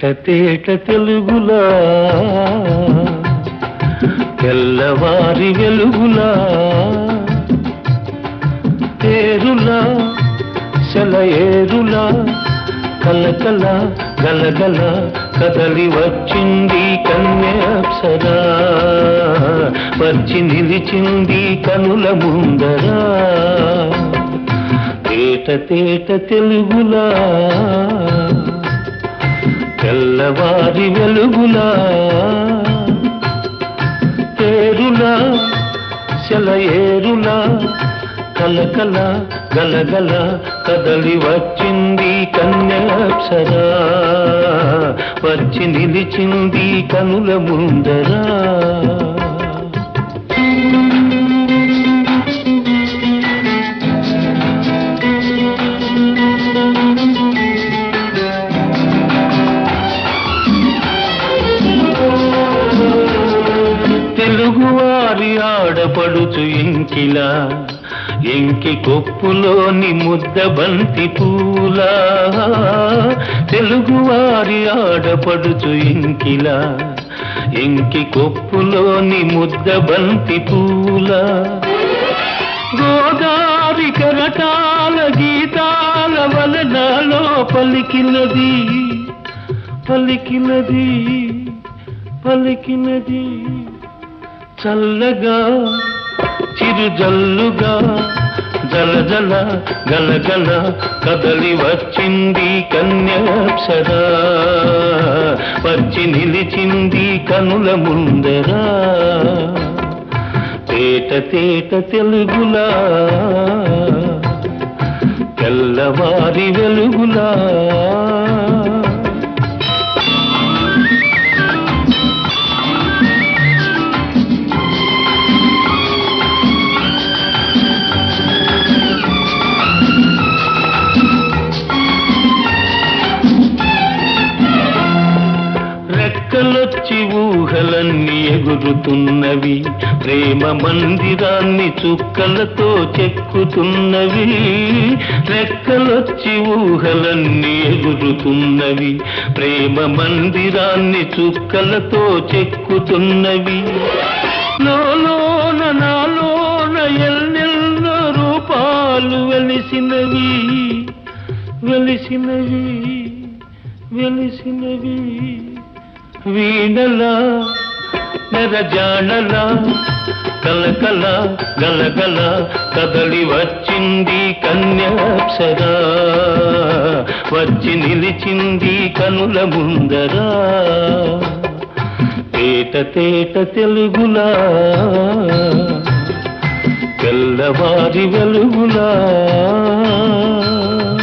తేట తేట తెలుగులా తెల్లవారి వెలుగులా పేరులా సెలయేరులా కలకల గలగల కదలి వచ్చింది కన్యాప్సరా వచ్చి నిలిచింది కనుల ముందరా తేట తేట తెలుగులా తెల్లవారి వెలుగులా పేరులా సెలయేరులా కలకల గలగల కదలి వచ్చింది కన్యాప్సరా వచ్చి నిలిచింది కనుల ముందరా తెలుగువారి ఆడపడుచు ఇంకిలా ఎంకి కొప్పులోని ముద్ద బంతి పూలా తెలుగువారి ఆడపడుచు ఇంకిలా ఎంకి కొప్పులోని ముద్ద బంతి పూలా గోదారి కరటాల గీతాల వలనాలో పలికినది పలికినది పలికినది చల్లగా చిరుజల్లుగా జల జల గలగల కదలి వచ్చింది కన్యాప్సరా వచ్చి నిలిచింది కనుల ముందరా తేట తేట తెలుగులా తెల్లవారి వెలుగులా రెక్కలొచ్చి ఊహలన్నీ ఎగురుతున్నవి ప్రేమ మందిరాన్ని చుక్కలతో చెక్కుతున్నవి రెక్కలొచ్చి ఊహలన్నీ ఎగురుతున్నవి ప్రేమ మందిరాన్ని చుక్కలతో చెక్కుతున్నవి లోన నాలోన ఎల్లెల్లో రూపాలు వెలిసినవి వెలిసినవి వెలిసినవి వీణలా నెరజాడలా కలకల గలగల కదలి వచ్చింది కన్యాప్సరా వచ్చి నిలిచింది కనుల ముందరా తేట తేట తెలుగులా తెల్లవారి వెలుగులా